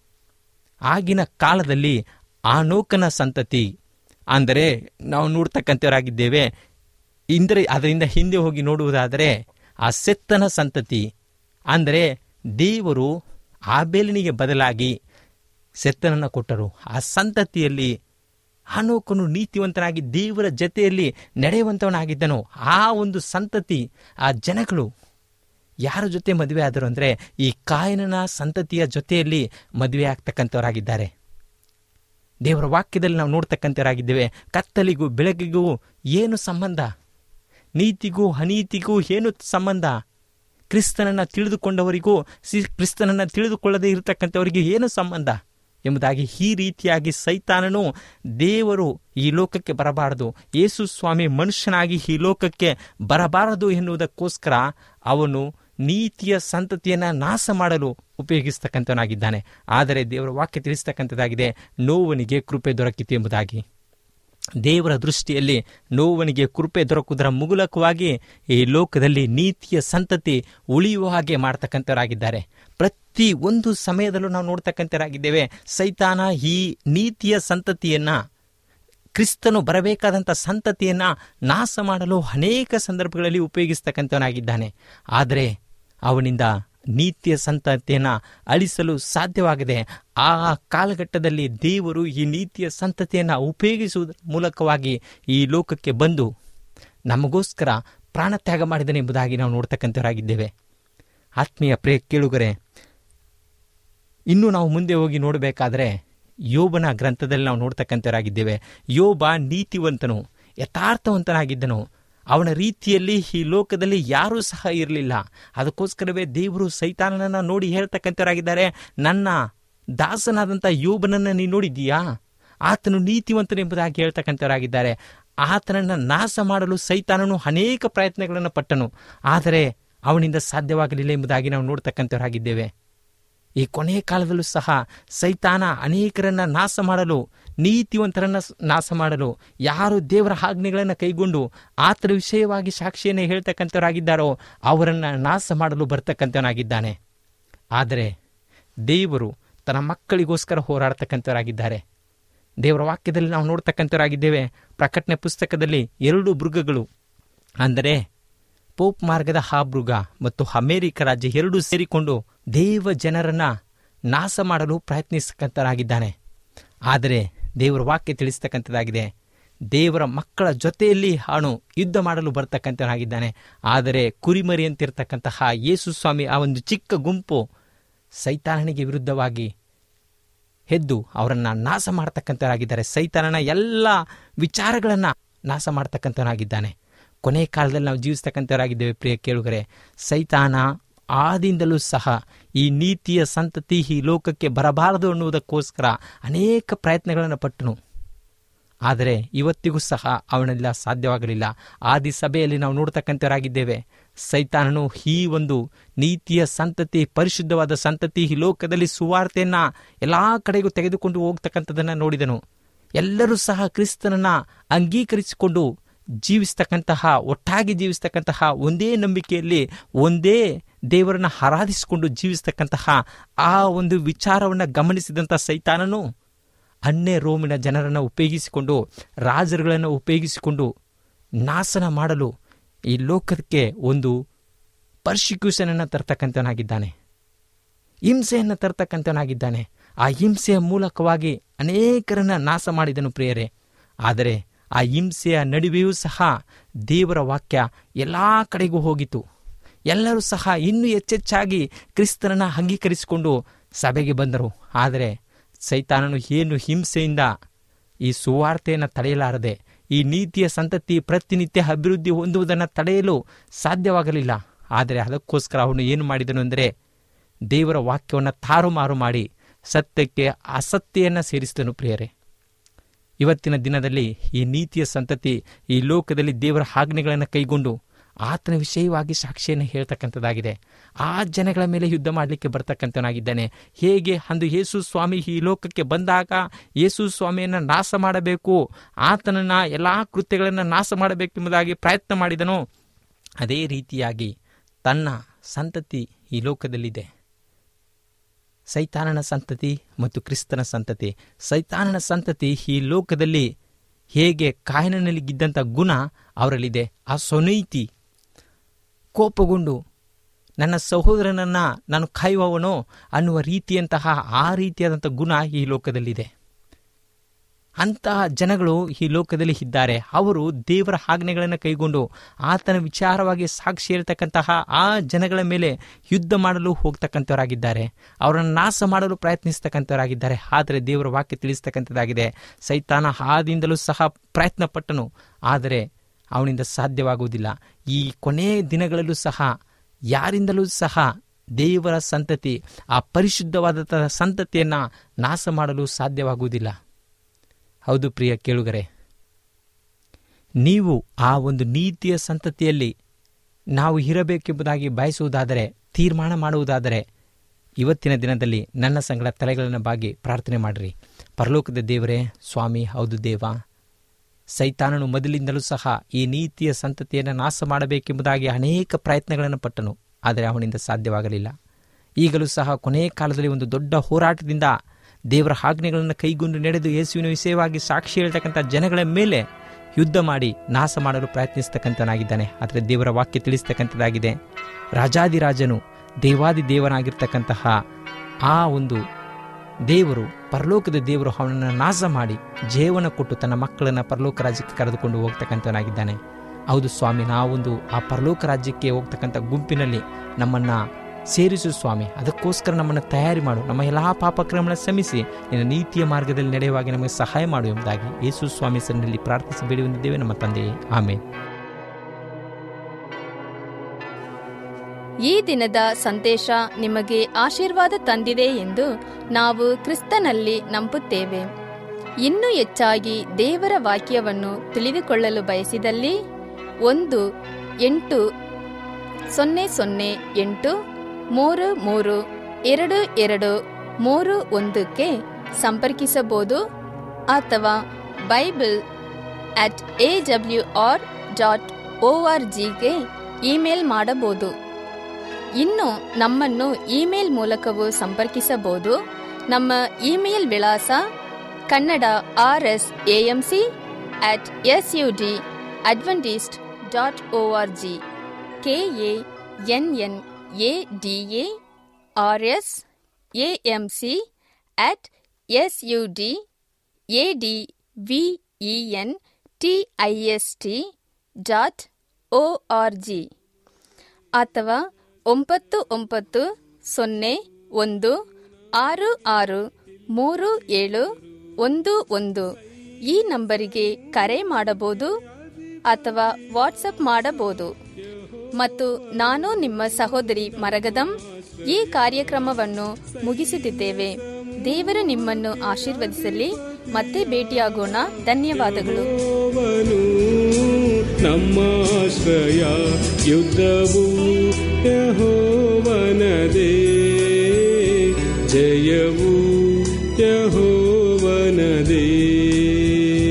ಆಗಿನ ಕಾಲದಲ್ಲಿ ಆನೋಕನ ಸಂತತಿ ಅಂದರೆ ನಾವು ನೋಡ್ತಕ್ಕಂಥವರಾಗಿದ್ದೇವೆ ಇಂದ್ರೆ ಅದರಿಂದ ಹಿಂದೆ ಹೋಗಿ ನೋಡುವುದಾದರೆ ಆ ಸೆತ್ತನ ಸಂತತಿ ಅಂದರೆ ದೇವರು ಆಬೇಲನಿಗೆ ಬದಲಾಗಿ ಸೆತ್ತನನ್ನು ಕೊಟ್ಟರು ಆ ಸಂತತಿಯಲ್ಲಿ ಹಾನೋಕನು ನೀತಿವಂತನಾಗಿ ದೇವರ ಜೊತೆಯಲ್ಲಿ ನಡೆಯುವಂತವನಾಗಿದ್ದನು ಆ ಒಂದು ಸಂತತಿ ಆ ಜನಗಳು ಯಾರ ಜೊತೆ ಮದುವೆ ಆದರು ಅಂದರೆ ಈ ಕಾಯನನ ಸಂತತಿಯ ಜೊತೆಯಲ್ಲಿ ಮದುವೆ ಆಗ್ತಕ್ಕಂಥವರಾಗಿದ್ದಾರೆ ದೇವರ ವಾಕ್ಯದಲ್ಲಿ ನಾವು ನೋಡ್ತಕ್ಕಂಥವರಾಗಿದ್ದೇವೆ ಕತ್ತಲಿಗೂ ಬೆಳಕಿಗೂ ಏನು ಸಂಬಂಧ ನೀತಿಗೂ ಅನೀತಿಗೂ ಏನು ಸಂಬಂಧ ಕ್ರಿಸ್ತನನ್ನು ತಿಳಿದುಕೊಂಡವರಿಗೂ ಸಿ- ಕ್ರಿಸ್ತನನ್ನು ತಿಳಿದುಕೊಳ್ಳದೆ ಇರತಕ್ಕಂಥವರಿಗೆ ಏನು ಸಂಬಂಧ ಎಂಬುದಾಗಿ ಈ ರೀತಿಯಾಗಿ ಸೈತಾನನು ದೇವರು ಈ ಲೋಕಕ್ಕೆ ಬರಬಾರದು ಯೇಸು ಸ್ವಾಮಿ ಮನುಷ್ಯನಾಗಿ ಈ ಲೋಕಕ್ಕೆ ಬರಬಾರದು ಎನ್ನುವುದಕ್ಕೋಸ್ಕರ ಅವನು ನೀತಿಯ ಸಂತತಿಯನ್ನು ನಾಶ ಮಾಡಲು ಉಪಯೋಗಿಸ್ತಕ್ಕಂಥವನಾಗಿದ್ದಾನೆ ಆದರೆ ದೇವರ ವಾಕ್ಯ ತಿಳಿಸ್ತಕ್ಕಂಥದ್ದಾಗಿದೆ ನೋವನಿಗೆ ಕೃಪೆ ದೊರಕಿತು ಎಂಬುದಾಗಿ ದೇವರ ದೃಷ್ಟಿಯಲ್ಲಿ ನೋವನಿಗೆ ಕೃಪೆ ದೊರಕುವುದರ ಮುಗುಲಕವಾಗಿ ಈ ಲೋಕದಲ್ಲಿ ನೀತಿಯ ಸಂತತಿ ಉಳಿಯುವ ಹಾಗೆ ಮಾಡ್ತಕ್ಕಂಥವರಾಗಿದ್ದಾರೆ ಪ್ರತಿ ಒಂದು ಸಮಯದಲ್ಲೂ ನಾವು ನೋಡ್ತಕ್ಕಂಥವರಾಗಿದ್ದೇವೆ ಸೈತಾನ ಈ ನೀತಿಯ ಸಂತತಿಯನ್ನ ಕ್ರಿಸ್ತನು ಬರಬೇಕಾದಂಥ ಸಂತತಿಯನ್ನ ನಾಶ ಮಾಡಲು ಅನೇಕ ಸಂದರ್ಭಗಳಲ್ಲಿ ಉಪಯೋಗಿಸ್ತಕ್ಕಂಥವನಾಗಿದ್ದಾನೆ ಆದರೆ ಅವನಿಂದ ನೀತಿಯ ಸಂತತಿಯನ್ನು ಅಳಿಸಲು ಸಾಧ್ಯವಾಗದೆ ಆ ಕಾಲಘಟ್ಟದಲ್ಲಿ ದೇವರು ಈ ನೀತಿಯ ಸಂತತಿಯನ್ನು ಉಪಯೋಗಿಸುವುದರ ಮೂಲಕವಾಗಿ ಈ ಲೋಕಕ್ಕೆ ಬಂದು ನಮಗೋಸ್ಕರ ಪ್ರಾಣತ್ಯಾಗ ಮಾಡಿದನೆ ಎಂಬುದಾಗಿ ನಾವು ನೋಡ್ತಕ್ಕಂಥವರಾಗಿದ್ದೇವೆ ಆತ್ಮೀಯ ಪ್ರಿಯ ಕೇಳುಗರೆ ಇನ್ನು ನಾವು ಮುಂದೆ ಹೋಗಿ ನೋಡಬೇಕಾದ್ರೆ ಯೋಬನ ಗ್ರಂಥದಲ್ಲಿ ನಾವು ನೋಡ್ತಕ್ಕಂಥವರಾಗಿದ್ದೇವೆ ಯೋಬ ನೀತಿವಂತನು ಯಥಾರ್ಥವಂತನಾಗಿದ್ದನು ಅವನ ರೀತಿಯಲ್ಲಿ ಈ ಲೋಕದಲ್ಲಿ ಯಾರೂ ಸಹ ಇರಲಿಲ್ಲ ಅದಕ್ಕೋಸ್ಕರವೇ ದೇವರು ಸೈತಾನನನ್ನು ನೋಡಿ ಹೇಳ್ತಕ್ಕಂಥವರಾಗಿದ್ದಾರೆ ನನ್ನ ದಾಸನಾದಂಥ ಯೋಬನನ್ನು ನೀನು ನೋಡಿದ್ದೀಯಾ ಆತನು ನೀತಿವಂತನೆಂಬುದಾಗಿ ಹೇಳ್ತಕ್ಕಂಥವರಾಗಿದ್ದಾರೆ ಆತನನ್ನು ನಾಶ ಮಾಡಲು ಸೈತಾನನು ಅನೇಕ ಪ್ರಯತ್ನಗಳನ್ನು ಪಟ್ಟನು ಆದರೆ ಅವನಿಂದ ಸಾಧ್ಯವಾಗಲಿಲ್ಲ ಎಂಬುದಾಗಿ ನಾವು ನೋಡ್ತಕ್ಕಂಥವರಾಗಿದ್ದೇವೆ ಈ ಕೊನೆಯ ಕಾಲದಲ್ಲೂ ಸಹ ಸೈತಾನ ಅನೇಕರನ್ನ ನಾಶ ಮಾಡಲು ನೀತಿವಂತರನ್ನ ಸ್- ನಾಶ ಮಾಡಲು ಯಾರು ದೇವರ ಆಜ್ಞೆಗಳನ್ನು ಕೈಗೊಂಡು ಆತರ ವಿಷಯವಾಗಿ ಸಾಕ್ಷಿಯನ್ನು ಹೇಳ್ತಕ್ಕಂಥವರಾಗಿದ್ದಾರೋ ಅವರನ್ನು ನಾಶ ಮಾಡಲು ಬರ್ತಕ್ಕಂಥವನಾಗಿದ್ದಾನೆ ಆದರೆ ದೇವರು ತನ್ನ ಮಕ್ಕಳಿಗೋಸ್ಕರ ಹೋರಾಡ್ತಕ್ಕಂಥವರಾಗಿದ್ದಾರೆ ದೇವರ ವಾಕ್ಯದಲ್ಲಿ ನಾವು ನೋಡ್ತಕ್ಕಂಥವರಾಗಿದ್ದೇವೆ ಪ್ರಕಟಣೆ ಪುಸ್ತಕದಲ್ಲಿ ಎರಡು ಮೃಗಗಳು ಅಂದರೆ ಪೋಪ್ ಮಾರ್ಗದ ಆ ಮೃಗ ಮತ್ತು ಅಮೆರಿಕ ರಾಜ್ಯ ಎರಡೂ ಸೇರಿಕೊಂಡು ದೇವ ಜನರನ್ನ ನಾಶ ಮಾಡಲು ಪ್ರಯತ್ನಿಸತಕ್ಕಂಥರಾಗಿದ್ದಾನೆ ಆದರೆ ದೇವರ ವಾಕ್ಯ ತಿಳಿಸ್ತಕ್ಕಂಥದ್ದಾಗಿದೆ ದೇವರ ಮಕ್ಕಳ ಜೊತೆಯಲ್ಲಿ ಅವನು ಯುದ್ಧ ಮಾಡಲು ಬರ್ತಕ್ಕಂಥವನಾಗಿದ್ದಾನೆ ಆದರೆ ಕುರಿಮರಿಯಂತಿರ್ತಕ್ಕಂತಹ ಯೇಸು ಸ್ವಾಮಿ ಆ ಒಂದು ಚಿಕ್ಕ ಗುಂಪು ಸೈತಾನನಿಗೆ ವಿರುದ್ಧವಾಗಿ ಎದ್ದು ಅವರನ್ನ ನಾಶ ಮಾಡ್ತಕ್ಕಂಥವರಾಗಿದ್ದಾರೆ ಸೈತಾನನ ಎಲ್ಲ ವಿಚಾರಗಳನ್ನ ನಾಶ ಮಾಡ್ತಕ್ಕಂಥವನಾಗಿದ್ದಾನೆ ಕೊನೆ ಕಾಲದಲ್ಲಿ ನಾವು ಜೀವಿಸ್ತಕ್ಕಂಥವರಾಗಿದ್ದೇವೆ ಪ್ರಿಯ ಕೇಳುಗರೆ ಸೈತಾನ ಆದಿಂದಲೂ ಸಹ ಈ ನೀತಿಯ ಸಂತತಿ ಈ ಲೋಕಕ್ಕೆ ಬರಬಾರದು ಅನ್ನುವುದಕ್ಕೋಸ್ಕರ ಅನೇಕ ಪ್ರಯತ್ನಗಳನ್ನು ಪಟ್ಟನು ಆದರೆ ಇವತ್ತಿಗೂ ಸಹ ಅವನೆಲ್ಲ ಸಾಧ್ಯವಾಗಲಿಲ್ಲ ಆದಿ ಸಭೆಯಲ್ಲಿ ನಾವು ನೋಡ್ತಕ್ಕಂಥವರಾಗಿದ್ದೇವೆ ಸೈತಾನನು ಈ ಒಂದು ನೀತಿಯ ಸಂತತಿ ಪರಿಶುದ್ಧವಾದ ಸಂತತಿ ಈ ಲೋಕದಲ್ಲಿ ಸುವಾರ್ತೆಯನ್ನ ಎಲ್ಲಾ ಕಡೆಗೂ ತೆಗೆದುಕೊಂಡು ಹೋಗ್ತಕ್ಕಂಥದ್ದನ್ನ ನೋಡಿದನು ಎಲ್ಲರೂ ಸಹ ಕ್ರಿಸ್ತನನ್ನ ಅಂಗೀಕರಿಸಿಕೊಂಡು ಜೀವಿಸ್ತಕ್ಕಂತಹ ಒಟ್ಟಾಗಿ ಜೀವಿಸ್ತಕ್ಕಂತಹ ಒಂದೇ ನಂಬಿಕೆಯಲ್ಲಿ ಒಂದೇ ದೇವರನ್ನ ಆರಾಧಿಸಿಕೊಂಡು ಜೀವಿಸ್ತಕ್ಕಂತಹ ಆ ಒಂದು ವಿಚಾರವನ್ನು ಗಮನಿಸಿದಂಥ ಸೈತಾನನು ಅನ್ಯ ರೋಮಿನ ಜನರನ್ನು ಉಪಯೋಗಿಸಿಕೊಂಡು ರಾಜರುಗಳನ್ನು ಉಪಯೋಗಿಸಿಕೊಂಡು ನಾಶನ ಮಾಡಲು ಈ ಲೋಕಕ್ಕೆ ಒಂದು ಪರ್ಸಿಕ್ಯೂಷನ್ ಅನ್ನು ತರ್ತಕ್ಕಂಥವನಾಗಿದ್ದಾನೆ ಹಿಂಸೆಯನ್ನು ತರ್ತಕ್ಕಂಥವನಾಗಿದ್ದಾನೆ ಆ ಹಿಂಸೆಯ ಮೂಲಕವಾಗಿ ಅನೇಕರನ್ನ ನಾಶ ಮಾಡಿದನು ಪ್ರಿಯರೇ ಆದರೆ ಆ ಹಿಂಸೆಯ ನಡುವೆಯೂ ಸಹ ದೇವರ ವಾಕ್ಯ ಎಲ್ಲ ಕಡೆಗೂ ಹೋಗಿತು ಎಲ್ಲರೂ ಸಹ ಇನ್ನೂ ಹೆಚ್ಚೆಚ್ಚಾಗಿ ಕ್ರಿಸ್ತನನ್ನ ಅಂಗೀಕರಿಸಿಕೊಂಡು ಸಭೆಗೆ ಬಂದರು ಆದರೆ ಸೈತಾನನು ಏನು ಹಿಂಸೆಯಿಂದ ಈ ಸುವಾರ್ತೆಯನ್ನು ತಡೆಯಲಾರದೆ ಈ ನೀತಿಯ ಸಂತತಿ ಪ್ರತಿನಿತ್ಯ ಅಭಿವೃದ್ಧಿ ಹೊಂದುವುದನ್ನು ತಡೆಯಲು ಸಾಧ್ಯವಾಗಲಿಲ್ಲ ಆದರೆ ಅದಕ್ಕೋಸ್ಕರ ಅವನು ಏನು ಮಾಡಿದನು ಅಂದರೆ ದೇವರ ವಾಕ್ಯವನ್ನು ತಾರುಮಾರು ಮಾಡಿ ಸತ್ಯಕ್ಕೆ ಅಸತ್ಯವನ್ನು ಸೇರಿಸಿದನು ಪ್ರಿಯರೇ ಇವತ್ತಿನ ದಿನದಲ್ಲಿ ಈ ನೀತಿಯ ಸಂತತಿ ಈ ಲೋಕದಲ್ಲಿ ದೇವರ ಆಜ್ಞೆಗಳನ್ನು ಕೈಗೊಂಡು ಆತನ ವಿಷಯವಾಗಿ ಸಾಕ್ಷಿಯನ್ನು ಹೇಳ್ತಕ್ಕಂಥದ್ದಾಗಿದೆ ಆ ಜನಗಳ ಮೇಲೆ ಯುದ್ಧ ಮಾಡಲಿಕ್ಕೆ ಬರ್ತಕ್ಕಂಥವನಾಗಿದ್ದಾನೆ ಹೇಗೆ ಅಂದು ಯೇಸು ಸ್ವಾಮಿ ಈ ಲೋಕಕ್ಕೆ ಬಂದಾಗ ಯೇಸು ಸ್ವಾಮಿಯನ್ನು ನಾಶ ಮಾಡಬೇಕು ಆತನನ್ನ ಎಲ್ಲ ಕೃತ್ಯಗಳನ್ನು ನಾಶ ಮಾಡಬೇಕೆಂಬುದಾಗಿ ಪ್ರಯತ್ನ ಮಾಡಿದನೋ ಅದೇ ರೀತಿಯಾಗಿ ತನ್ನ ಸಂತತಿ ಈ ಲೋಕದಲ್ಲಿದೆ ಸೈತಾನನ ಸಂತತಿ ಮತ್ತು ಕ್ರಿಸ್ತನ ಸಂತತಿ ಸೈತಾನನ ಸಂತತಿ ಈ ಲೋಕದಲ್ಲಿ ಹೇಗೆ ಕಾಯನಲ್ಲಿದ್ದಂಥ ಗುಣ ಅವರಲ್ಲಿದೆ ಆ ಸ್ವನೀತಿ ಕೋಪಗೊಂಡು ನನ್ನ ಸಹೋದರನನ್ನ ನಾನು ಕಾಯುವವನೋ ಅನ್ನುವ ರೀತಿಯಂತಹ ಆ ರೀತಿಯಾದಂಥ ಗುಣ ಈ ಲೋಕದಲ್ಲಿದೆ ಅಂತಹ ಜನಗಳು ಈ ಲೋಕದಲ್ಲಿ ಇದ್ದಾರೆ ಅವರು ದೇವರ ಆಜ್ಞೆಗಳನ್ನು ಕೈಗೊಂಡು ಆತನ ವಿಚಾರವಾಗಿ ಸಾಕ್ಷಿ ಹೇಳ್ತಕ್ಕಂತಹ ಆ ಜನಗಳ ಮೇಲೆ ಯುದ್ಧ ಮಾಡಲು ಹೋಗ್ತಕ್ಕಂಥವರಾಗಿದ್ದಾರೆ ಅವರನ್ನು ನಾಶ ಮಾಡಲು ಪ್ರಯತ್ನಿಸ್ತಕ್ಕಂಥವರಾಗಿದ್ದಾರೆ ಆದರೆ ದೇವರ ವಾಕ್ಯ ತಿಳಿಸ್ತಕ್ಕಂಥದ್ದಾಗಿದೆ ಸೈತಾನ ಆದಿಂದಲೂ ಸಹ ಪ್ರಯತ್ನ ಪಟ್ಟನು ಆದರೆ ಅವನಿಂದ ಸಾಧ್ಯವಾಗುವುದಿಲ್ಲ ಈ ಕೊನೆಯ ದಿನಗಳಲ್ಲೂ ಸಹ ಯಾರಿಂದಲೂ ಸಹ ದೇವರ ಸಂತತಿ ಆ ಪರಿಶುದ್ಧವಾದ ಸಂತತಿಯನ್ನು ನಾಶ ಮಾಡಲು ಸಾಧ್ಯವಾಗುವುದಿಲ್ಲ ಹೌದು ಪ್ರಿಯ ಕೇಳುಗರೆ ನೀವು ಆ ಒಂದು ನೀತಿಯ ಸಂತತಿಯಲ್ಲಿ ನಾವು ಇರಬೇಕೆಂಬುದಾಗಿ ಬಯಸುವುದಾದರೆ ತೀರ್ಮಾನ ಮಾಡುವುದಾದರೆ ಇವತ್ತಿನ ದಿನದಲ್ಲಿ ನನ್ನ ಸಂಗಡ ತಲೆಗಳನ್ನು ಬಾಗಿ ಪ್ರಾರ್ಥನೆ ಮಾಡಿರಿ ಪರಲೋಕದ ದೇವರೇ ಸ್ವಾಮಿ ಹೌದು ದೇವ ಸೈತಾನನು ಮೊದಲಿಂದಲೂ ಸಹ ಈ ನೀತಿಯ ಸಂತತಿಯನ್ನು ನಾಶ ಮಾಡಬೇಕೆಂಬುದಾಗಿ ಅನೇಕ ಪ್ರಯತ್ನಗಳನ್ನು ಪಟ್ಟನು ಆದರೆ ಅವನಿಂದ ಸಾಧ್ಯವಾಗಲಿಲ್ಲ ಈಗಲೂ ಸಹ ಕೊನೆಯ ಕಾಲದಲ್ಲಿ ಒಂದು ದೊಡ್ಡ ಹೋರಾಟದಿಂದ ದೇವರ ಆಜ್ಞೆಗಳನ್ನು ಕೈಗೊಂಡು ನಡೆದು ಯೇಸುವಿನ ವಿಷಯವಾಗಿ ಸಾಕ್ಷಿ ಹೇಳ್ತಕ್ಕಂಥ ಜನಗಳ ಮೇಲೆ ಯುದ್ಧ ಮಾಡಿ ನಾಶ ಮಾಡಲು ಪ್ರಯತ್ನಿಸ್ತಕ್ಕಂಥನಾಗಿದ್ದಾನೆ ಆದರೆ ದೇವರ ವಾಕ್ಯ ತಿಳಿಸ್ತಕ್ಕಂಥದ್ದಾಗಿದೆ ರಾಜಾದಿರಾಜನು ದೇವಾದಿ ದೇವನಾಗಿರ್ತಕ್ಕಂತಹ ಆ ಒಂದು ದೇವರು ಪರಲೋಕದ ದೇವರು ಅವನನ್ನು ನಾಶ ಮಾಡಿ ಜೀವನ ಕೊಟ್ಟು ತನ್ನ ಮಕ್ಕಳನ್ನು ಪರಲೋಕ ರಾಜ್ಯಕ್ಕೆ ಕರೆದುಕೊಂಡು ಹೋಗ್ತಕ್ಕಂಥವನಾಗಿದ್ದಾನೆ ಹೌದು ಸ್ವಾಮಿ ನಾವೊಂದು ಆ ಪರಲೋಕ ರಾಜ್ಯಕ್ಕೆ ಹೋಗ್ತಕ್ಕಂಥ ಗುಂಪಿನಲ್ಲಿ ನಮ್ಮನ್ನು ಸೇರಿಸು ಸ್ವಾಮಿ ಅದಕ್ಕೋಸ್ಕರ ನಮ್ಮನ್ನು ತಯಾರಿ ಮಾಡು ನಮ್ಮ ಎಲ್ಲ ಪಾಪಕ್ರಮಗಳನ್ನು ಶ್ರಮಿಸಿ ನಿನ್ನ ನೀತಿಯ ಮಾರ್ಗದಲ್ಲಿ ನಡೆಯುವಾಗ ನಮಗೆ ಸಹಾಯ ಮಾಡು ಎಂಬುದಾಗಿ ಯೇಸು ಸ್ವಾಮಿ ಸನ್ನಲ್ಲಿ ಪ್ರಾರ್ಥಿಸಿ ಬೇಡಿ ಹೊಂದಿದ್ದೇವೆ ನಮ್ಮ ತಂದೆಯೇ ಆಮೇಲೆ ಈ ದಿನದ ಸಂದೇಶ ನಿಮಗೆ ಆಶೀರ್ವಾದ ತಂದಿದೆ ಎಂದು ನಾವು ಕ್ರಿಸ್ತನಲ್ಲಿ ನಂಬುತ್ತೇವೆ ಇನ್ನೂ ಹೆಚ್ಚಾಗಿ ದೇವರ ವಾಕ್ಯವನ್ನು ತಿಳಿದುಕೊಳ್ಳಲು ಬಯಸಿದಲ್ಲಿ ಒಂದು ಎಂಟು ಸೊನ್ನೆ ಸೊನ್ನೆ ಎಂಟು ಮೂರು ಮೂರು ಎರಡು ಎರಡು ಮೂರು ಒಂದಕ್ಕೆ ಸಂಪರ್ಕಿಸಬಹುದು ಅಥವಾ Bible at A W R dot O R ಜಿಗೆ ಇಮೇಲ್ ಮಾಡಬಹುದು ಇನ್ನು ನಮ್ಮನ್ನು ಇಮೇಲ್ ಮೂಲಕವೂ ಸಂಪರ್ಕಿಸಬಹುದು ನಮ್ಮ ಇಮೇಲ್ ವಿಳಾಸ Kannada R S AMC at S U D Adventist dot O R G K A N N A D A R S A M C at S U D A D V E N T I S T dot O R G ಅಥವಾ ಒಂಬತ್ತು ಒಂಬತ್ತು ಸೊನ್ನೆ ಒಂದು ಆರು ಆರು ಮೂರು ಏಳು ಒಂದು ಒಂದು ಈ ನಂಬರಿಗೆ ಕರೆ ಮಾಡಬಹುದು ಅಥವಾ ವಾಟ್ಸಪ್ ಮಾಡಬಹುದು ಮತ್ತು ನಾನು ನಿಮ್ಮ ಸಹೋದರಿ ಮರಗದಂ ಈ ಕಾರ್ಯಕ್ರಮವನ್ನು ಮುಗಿಸುತ್ತಿದ್ದೇವೆ ದೇವರು ನಿಮ್ಮನ್ನು ಆಶೀರ್ವದಿಸಲಿ ಮತ್ತೆ ಭೇಟಿಯಾಗೋಣ ಧನ್ಯವಾದಗಳು ಯೆಹೋವನು ನಮ್ಮ ಆಶ್ರಯ ಯುದ್ಧವು ಯಹೋವನದೇ ಜಯವು ಯಹೋವನದೇ